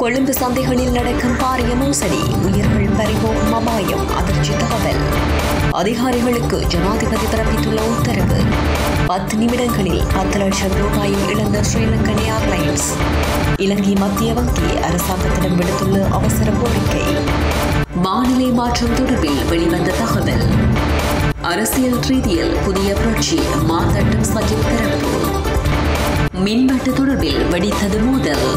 கொழும்பு சந்தைகளில் நடக்கும் பாரிய மோசடி உயிர்கள் பறிபோகும் அபாயம் அதிர்ச்சி தகவல் அதிகாரிகளுக்கு ஜனாதிபதி பிறப்பித்துள்ள உத்தரவு பத்து நிமிடங்களில் பத்து லட்சம் ரூபாயை இழந்த ஸ்ரீலங்கன் ஏர்லைன்ஸ் இலங்கை மத்திய வங்கி அரசாங்கத்திடம் விடுத்துள்ள அவசர கோரிக்கை வானிலை மாற்றம் தொடர்பில் வெளிவந்த தகவல் அரசியல் ரீதியில் புதிய புரட்சி மாதட்டம் சஜித் தரப்பு மின்வெட்டு தொடர்பில் வெடித்தது மோதல்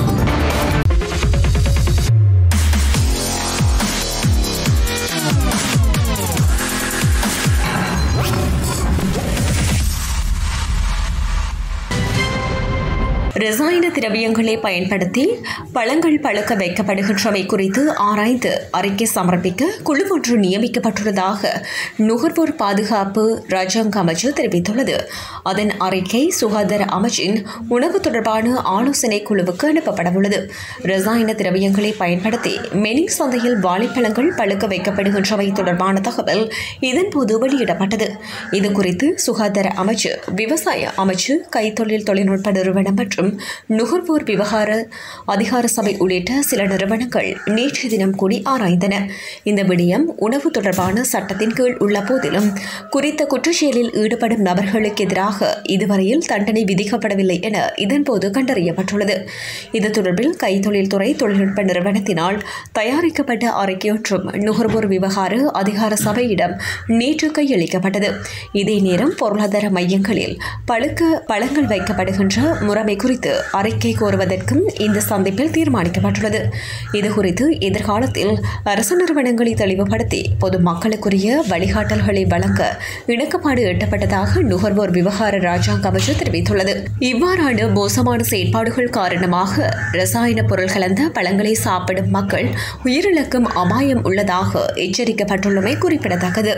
ரசாயன திரவியங்களை பயன்படுத்தி பழங்கள் பழுக்க வைக்கப்படுகின்றமை குறித்து ஆராய்ந்து அறிக்கை சமர்ப்பிக்க குழு ஒன்று நியமிக்கப்பட்டுள்ளதாக நுகர்வோர் பாதுகாப்பு ராஜாங்க அமைச்சு தெரிவித்துள்ளது அதன் அறிக்கை சுகாதார அமைச்சின் உணவு தொடர்பான ஆலோசனை குழுவுக்கு அனுப்பப்படவுள்ளது ரசாயன திரவியங்களை பயன்படுத்தி மெனி சந்தையில் வாழைப்பழங்கள் பழுக்க வைக்கப்படுகின்றவை தொடர்பான தகவல் இதன்போது வெளியிடப்பட்டது இதுகுறித்து சுகாதார அமைச்சு விவசாய அமைச்சு கைத்தொழில் தொழில்நுட்ப நிறுவனம் மற்றும் நுகர்வோர் விவகார அதிகார சபை உள்ளிட்ட சில நிறுவனங்கள் நேற்று தினம் கூடி ஆராய்ந்தன இந்த விடயம் உணவு தொடர்பான சட்டத்தின் கீழ் உள்ள போதிலும் குறித்த குற்றச்செயலில் ஈடுபடும் நபர்களுக்கு எதிராக இதுவரையில் தண்டனை விதிக்கப்படவில்லை என இதன்போது கண்டறியப்பட்டுள்ளது இது தொடர்பில் கைத்தொழில் துறை தொழில்நுட்ப நிறுவனத்தினால் தயாரிக்கப்பட்ட அறிக்கையொன்றும் நுகர்வோர் விவகார அதிகார சபையிடம் நேற்று கையளிக்கப்பட்டது இதே நேரம் பொருளாதார மையங்களில் பழுக்க பழங்கள் வைக்கப்படுகின்ற முறைமை குறித்து அறிக்கை கோருவதற்கும் இந்த சந்திப்பில் தீர்மானிக்கப்பட்டுள்ளது இதுகுறித்து எதிர்காலத்தில் அரசு நிறுவனங்களை தெளிவுபடுத்தி பொதுமக்களுக்குரிய வழிகாட்டல்களை வழங்க இணக்கப்பாடு எட்டப்பட்டதாக நுகர்வோர் விவகார ராஜாங்க அமைச்சு தெரிவித்துள்ளது இவ்வாறான மோசமான செயற்பாடுகள் காரணமாக ரசாயன பொருள் கலந்த பழங்களை சாப்பிடும் மக்கள் உயிரிழக்கும் அபாயம் உள்ளதாக எச்சரிக்கப்பட்டுள்ளமை குறிப்பிடத்தக்கது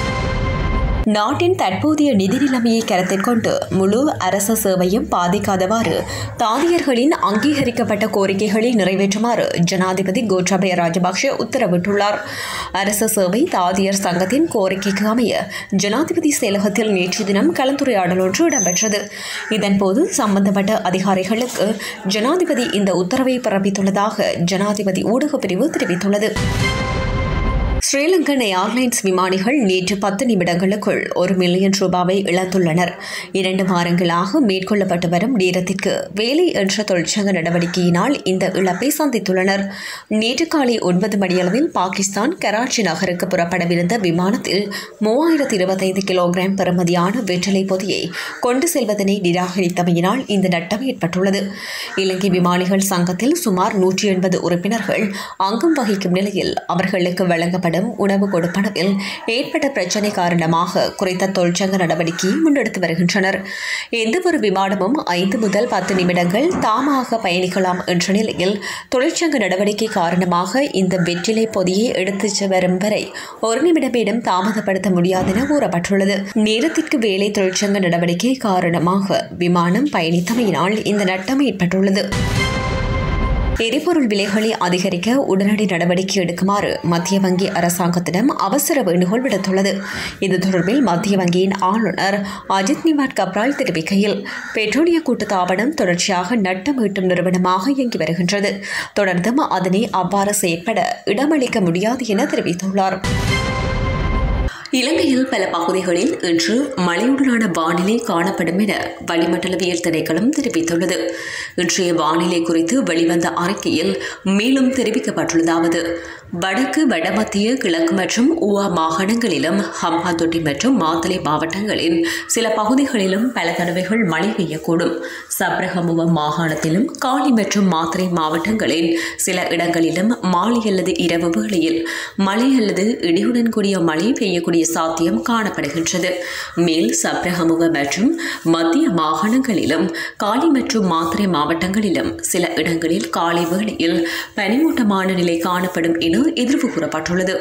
நாட்டின் தற்போதைய நிதி நிலைமையை கருத்தில் கொண்டு முழு அரச சேவையும் பாதிக்காதவாறு தாதியர்களின் அங்கீகரிக்கப்பட்ட கோரிக்கைகளை நிறைவேற்றுமாறு ஜனாதிபதி கோட்டாபய ராஜபக்ஷ உத்தரவிட்டுள்ளார் அரச சேவை தாதியர் சங்கத்தின் கோரிக்கைக்கு அமைய ஜனாதிபதி செயலகத்தில் நேற்று தினம் கலந்துரையாடல் ஒன்று இடம்பெற்றது இதன்போது சம்பந்தப்பட்ட அதிகாரிகளுக்கு ஜனாதிபதி இந்த உத்தரவை பிறப்பித்துள்ளதாக ஜனாதிபதி ஊடகப் பிரிவு தெரிவித்துள்ளது ஸ்ரீலங்கன் ஏர்லைன்ஸ் விமானிகள் நேற்று பத்து நிமிடங்களுக்குள் ஒரு மில்லியன் ரூபாவை இழந்துள்ளனர் இரண்டு வாரங்களாக மேற்கொள்ளப்பட்டு வரும் நேரத்திற்கு வேலை என்ற தொழிற்சங்க நடவடிக்கையினால் இந்த இழப்பை சந்தித்துள்ளனர் நேற்று காலை ஒன்பது மணியளவில் பாகிஸ்தான் கராச்சி நகருக்கு புறப்படவிருந்த விமானத்தில் மூவாயிரத்து இருபத்தைந்து கிலோகிராம் பெறுமதியான வெற்றிலை பொதியை கொண்டு செல்வதனை நிராகரித்தமையினால் இந்த நட்டம் ஏற்பட்டுள்ளது இலங்கை விமானிகள் சங்கத்தில் சுமார் நூற்றி எண்பது உறுப்பினர்கள் அங்கம் வகிக்கும் நிலையில் அவர்களுக்கு வழங்கப்படும் வழங்கப்படும் உணவு கொடுப்பனவில் ஏற்பட்ட பிரச்சினை காரணமாக குறித்த தொழிற்சங்க நடவடிக்கையை முன்னெடுத்து வருகின்றனர் எந்தவொரு விமானமும் ஐந்து முதல் பத்து நிமிடங்கள் தாமாக பயணிக்கலாம் என்ற நிலையில் தொழிற்சங்க நடவடிக்கை காரணமாக இந்த வெற்றிலை பொதியை எடுத்துச் வரும் வரை ஒரு நிமிடமேடும் தாமதப்படுத்த முடியாது என கூறப்பட்டுள்ளது நேரத்திற்கு வேலை தொழிற்சங்க நடவடிக்கை காரணமாக விமானம் பயணித்தமையினால் இந்த நட்டம் ஏற்பட்டுள்ளது எரிபொருள் விலைகளை அதிகரிக்க உடனடி நடவடிக்கை எடுக்குமாறு மத்திய வங்கி அரசாங்கத்திடம் அவசர வேண்டுகோள் விடுத்துள்ளது இது தொடர்பில் மத்திய வங்கியின் ஆளுநர் அஜித் நிவாட் கப்ரால் தெரிவிக்கையில் பெட்ரோலிய கூட்டுத்தாபனம் தொடர்ச்சியாக நட்டம் ஈட்டும் நிறுவனமாக இயங்கி வருகின்றது தொடர்ந்தும் அதனை அவ்வாறு செயற்பட இடமளிக்க முடியாது என தெரிவித்துள்ளார் இலங்கையில் பல பகுதிகளில் இன்று மழையுடனான வானிலை காணப்படும் என வளிமண்டலவியல் திணைக்களம் தெரிவித்துள்ளது இன்றைய வானிலை குறித்து வெளிவந்த அறிக்கையில் மேலும் தெரிவிக்கப்பட்டுள்ளதாவது வடக்கு வடமத்திய கிழக்கு மற்றும் ஊவா மாகாணங்களிலும் ஹம்பாந்தோட்டை மற்றும் மாத்தளை மாவட்டங்களின் சில பகுதிகளிலும் பல தடவைகள் மழை பெய்யக்கூடும் சப்ரகமுவ மாகாணத்திலும் காலி மற்றும் மாத்திரை மாவட்டங்களின் சில இடங்களிலும் மாலை அல்லது இரவு வேளையில் மழை அல்லது இடியுடன் கூடிய மழை பெய்யக்கூடிய சாத்தியம் காணப்படுகின்றது மேல் சப்ரகமுக மற்றும் மத்திய மாகாணங்களிலும் காலி மற்றும் மாத்திரை மாவட்டங்களிலும் சில இடங்களில் காலை வேளையில் பனிமூட்டமான நிலை காணப்படும் என எதிர்வு கூறப்பட்டுள்ளது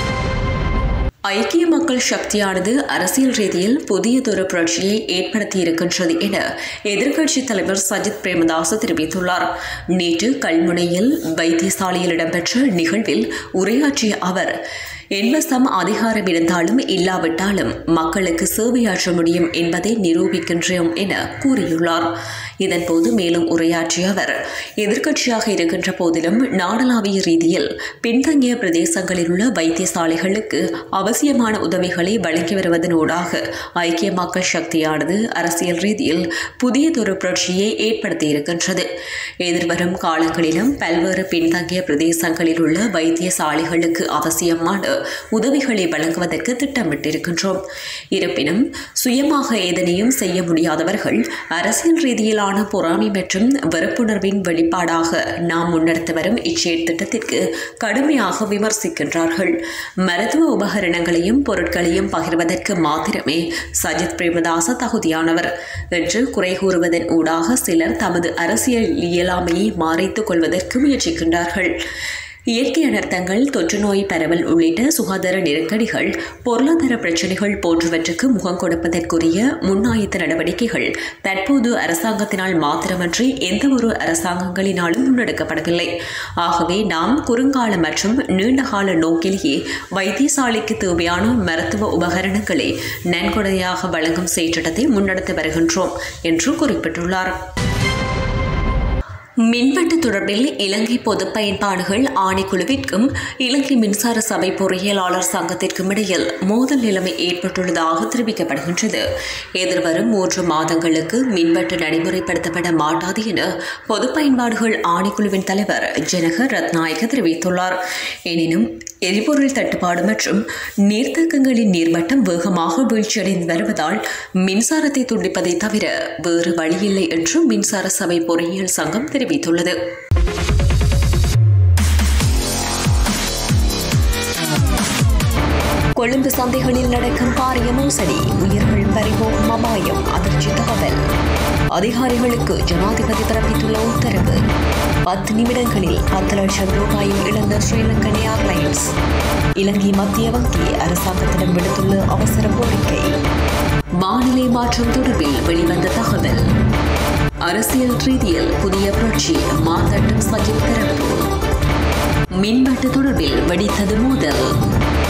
ஐக்கிய மக்கள் சக்தியானது அரசியல் ரீதியில் புதியதொரு புரட்சியை ஏற்படுத்தியிருக்கின்றது என எதிர்க்கட்சித் தலைவர் சஜித் பிரேமதாஸ் தெரிவித்துள்ளார் நேற்று கல்முனையில் வைத்தியசாலையில் இடம்பெற்ற நிகழ்வில் உரையாற்றிய அவர் என்வசம் அதிகாரம் இருந்தாலும் இல்லாவிட்டாலும் மக்களுக்கு சேவையாற்ற முடியும் என்பதை நிரூபிக்கின்றோம் என கூறியுள்ளார் இதன்போது மேலும் உரையாற்றிய அவர் எதிர்க்கட்சியாக இருக்கின்ற போதிலும் நாடளாவிய ரீதியில் பின்தங்கிய பிரதேசங்களில் உள்ள வைத்தியசாலைகளுக்கு அவசியமான உதவிகளை வழங்கி வருவதனூடாக ஐக்கிய மக்கள் சக்தியானது அரசியல் ரீதியில் புதியதொரு புரட்சியை ஏற்படுத்தியிருக்கின்றது எதிர்வரும் காலங்களிலும் பல்வேறு பின்தங்கிய பிரதேசங்களில் உள்ள வைத்தியசாலைகளுக்கு அவசியமான உதவிகளை வழங்குவதற்கு திட்டமிட்டிருக்கின்றோம் இருப்பினும் சுயமாக எதனையும் செய்ய முடியாதவர்கள் அரசியல் ரீதியிலான பொறாமை மற்றும் வெறுப்புணர்வின் வெளிப்பாடாக நாம் முன்னெடுத்து வரும் இச்செயல் திட்டத்திற்கு கடுமையாக விமர்சிக்கின்றார்கள் மருத்துவ உபகரணங்களையும் பொருட்களையும் பகிர்வதற்கு மாத்திரமே சஜித் பிரேமதாச தகுதியானவர் என்று குறை கூறுவதன் ஊடாக சிலர் தமது அரசியல் இயலாமையை மறைத்துக் கொள்வதற்கு முயற்சிக்கின்றார்கள் இயற்கை அனர்த்தங்கள் தொற்று நோய் பரவல் உள்ளிட்ட சுகாதார நெருக்கடிகள் பொருளாதார பிரச்சினைகள் போன்றவற்றுக்கு முகம் கொடுப்பதற்குரிய முன்னாயத்த நடவடிக்கைகள் தற்போது அரசாங்கத்தினால் மாத்திரமன்றி எந்தவொரு அரசாங்கங்களினாலும் முன்னெடுக்கப்படவில்லை ஆகவே நாம் குறுங்கால மற்றும் நீண்டகால நோக்கிலேயே வைத்தியசாலைக்கு தேவையான மருத்துவ உபகரணங்களை நன்கொடையாக வழங்கும் செயற்றிட்டத்தை முன்னெடுத்து வருகின்றோம் என்று குறிப்பிட்டுள்ளார் மின்வெட்டு தொடர்பில் இலங்கை பொது பயன்பாடுகள் ஆணைக்குழுவிற்கும் இலங்கை மின்சார சபை பொறியியலாளர் சங்கத்திற்கும் இடையில் மோதல் நிலைமை ஏற்பட்டுள்ளதாக தெரிவிக்கப்படுகின்றது எதிர்வரும் மூன்று மாதங்களுக்கு மின்வெட்டு நடைமுறைப்படுத்தப்பட மாட்டாது என பொது பயன்பாடுகள் ஆணைக்குழுவின் தலைவர் ஜனக ரத்நாயக தெரிவித்துள்ளார் எனினும் எரிபொருள் தட்டுப்பாடு மற்றும் நீர்த்தேக்கங்களின் நீர்மட்டம் வேகமாக வீழ்ச்சியடைந்து வருவதால் மின்சாரத்தை துண்டிப்பதை தவிர வேறு வழியில்லை என்று மின்சார சபை பொறியியல் சங்கம் தெரிவித்துள்ளது கொழும்பு சந்தைகளில் நடக்கும் பாரிய மோசடி உயிர்கள் பறிபோகும் அபாயம் அதிர்ச்சி தகவல் அதிகாரிகளுக்கு ஜனாதிபதி பிறப்பித்துள்ள உத்தரவு பத்து நிமிடங்களில் பத்து லட்சம் ரூபாயை இழந்த ஸ்ரீலங்கன் ஏர்லைன்ஸ் இலங்கை மத்திய வங்கி அரசாங்கத்திடம் விடுத்துள்ள அவசர கோரிக்கை வானிலை மாற்றம் தொடர்பில் வெளிவந்த தகவல் அரசியல் ரீதியில் புதிய புரட்சி மாதட்டம் சஜித் தரப்பு மின்வெட்டு தொடர்பில் வெடித்தது மோதல்